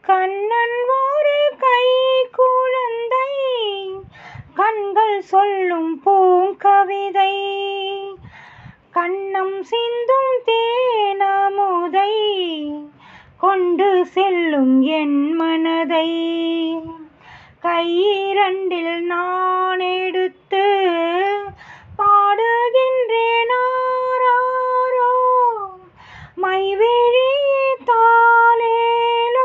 கண்ணன் ஒரு கை குழந்தை கண்கள் சொல்லும் பூங்கவிதை கண்ணம் சிந்தும் தேனமுதை கொண்டு செல்லும் என் மனதை கையிரண்டில் நான் எடுத்து பாடுகின்றேன் ஆராரோ மைவிழியே தாலேலோ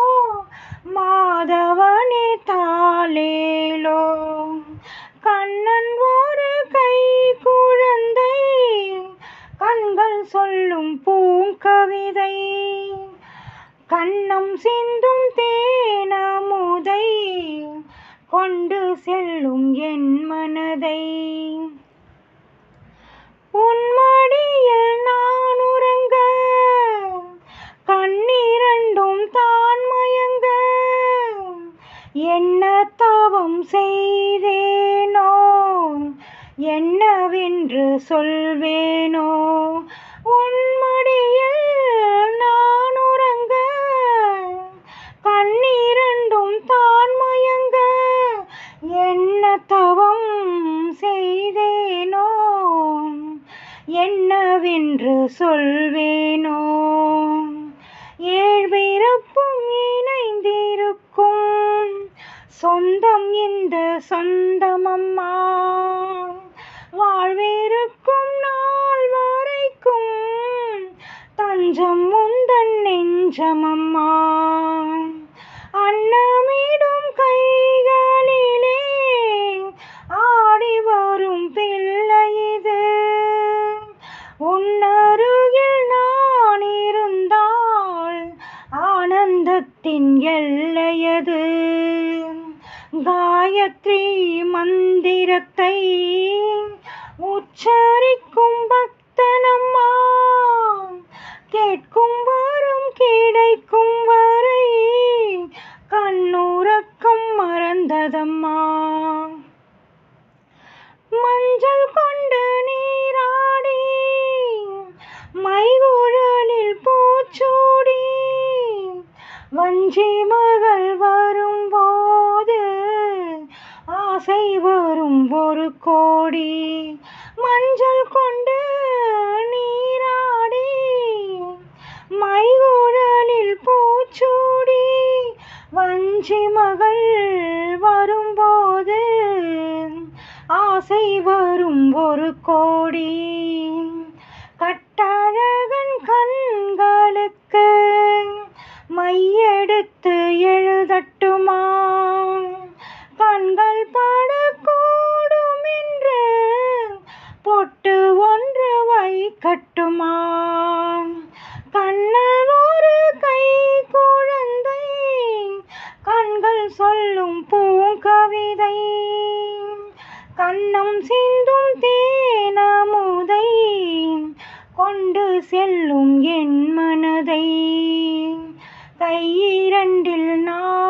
மாதவனே தாலேலோ கண்ணன் ஒரு கை குழந்தை கண்கள் சொல்லும் பூங்கவிதை கண்ணம் சிந்தும் தேனமுதை கொண்டு செல்லும் என் மனதை உன்மடியில் நான் உறங்க கண்ணிரண்டும் தான் மயங்க என்ன தவம் செய்தேனோ என்னவென்று சொல்வேனோ உன்மடியில் நான் உறங்க கண்ணிரண்டும் தான் மயங்க என்ன தவம் செய்தேனோ என்னவென்று சொல்வேனோ ஏழ்பிறப்பும் இணைந்திருக்கும் சொந்தம் இந்த சொந்தமம்மா வாழ்விருக்கும் நாள் வரைக்கும் தஞ்சம் உந்தன் நெஞ்சமம்மா அன்னமிடும் கைகளிலே ஆடி வரும் பிள்ளை இது உன்னருகில் நான் இருந்தால் ஆனந்தத்தின் எல்லையது காயத்ரி மந்திரத்தை உச்சரிக்கும் பக்தனம்மா கேட்கும் வரும் கிடைக்கும் வரை கண்ணுறக்கம் மறந்ததம்மா மஞ்சள் கொண்டு நீராடி மைகுழலில் பூச்சூடி வஞ்சி மகள் வரும்போது ஆசை வரும் ஒரு கோடி மஞ்சள் கொண்டு நீராடி மைகுழலில் பூச்சூடி வஞ்சி மகள் வரும்போது ஆசை வரும் ஒரு கோடி கட்டழகன் கண்களுக்கு மையெடுத்து எழுதட்டுமா கண்கள் படக்கூடும் என்று பொட்டு ஒன்று வைக்கட்டுமா கண்ணல் ஒரு கை குழந்தை கண்கள் சொல்லும் பூங்கவிதை கண்ணம் சிந்தும் தேனமுதை கொண்டு செல்லும் என் மனதை கையிரண்டில் நான்